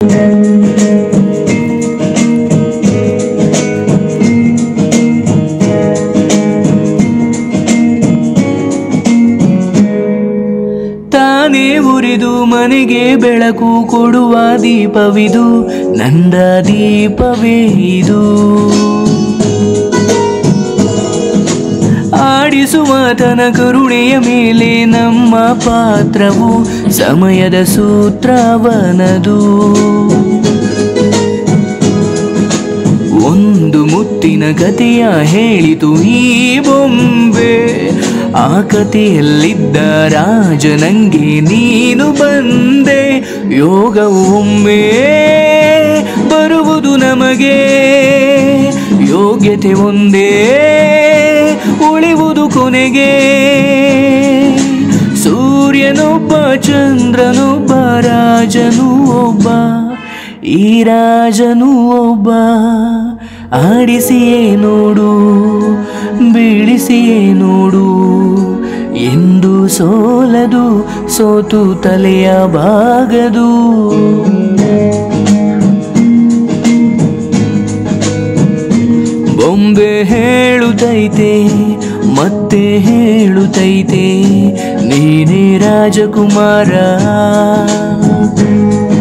ತಾನೇ ಉರಿದು ಮನೆಗೆ ಬೆಳಕು ಕೊಡುವ ದೀಪವಿದು ನಂದ ದೀಪವೇ ಇದು ಆಡಿಸುವ ತನ ಕರುಣೆಯ ಮೇಲೆ ನಮ್ಮ ಪಾತ್ರವು ಸಮಯದ ಸೂತ್ರವನದು ಒಂದು ಮುತ್ತಿನ ಕಥೆಯ ಹೇಳಿತು ಈ ಬೊಂಬೆ ಆ ಕಥೆಯಲ್ಲಿದ್ದ ರಾಜ ನಂಗೆ ನೀನು ಬಂದೆ ಯೋಗವು ಒಮ್ಮೆ ಬರುವುದು ನಮಗೆ ಯೋಗ್ಯತೆ ಒಂದೇ ಉಳಿವುದು ಕೊನೆಗೆ ಸೂರ್ಯನೊಬ್ಬ ಚಂದ್ರನೊಬ್ಬ ರಾಜನು ಒಬ್ಬ ಈ ರಾಜನು ಒಬ್ಬ ಆಡಿಸಿಯೇ ನೋಡು ಬೀಳಿಸಿಯೇ ನೋಡು ಎಂದು ಸೋಲದು ಸೋತು ತಲೆಯ ಬಾಗದು ಬೊಂಬೆ ಹೇಳುತ್ತೈತೆ ಮತ್ತೆ ಹೇಳುತ್ತೈತೆ ನೀನೇ ರಾಜಕುಮಾರ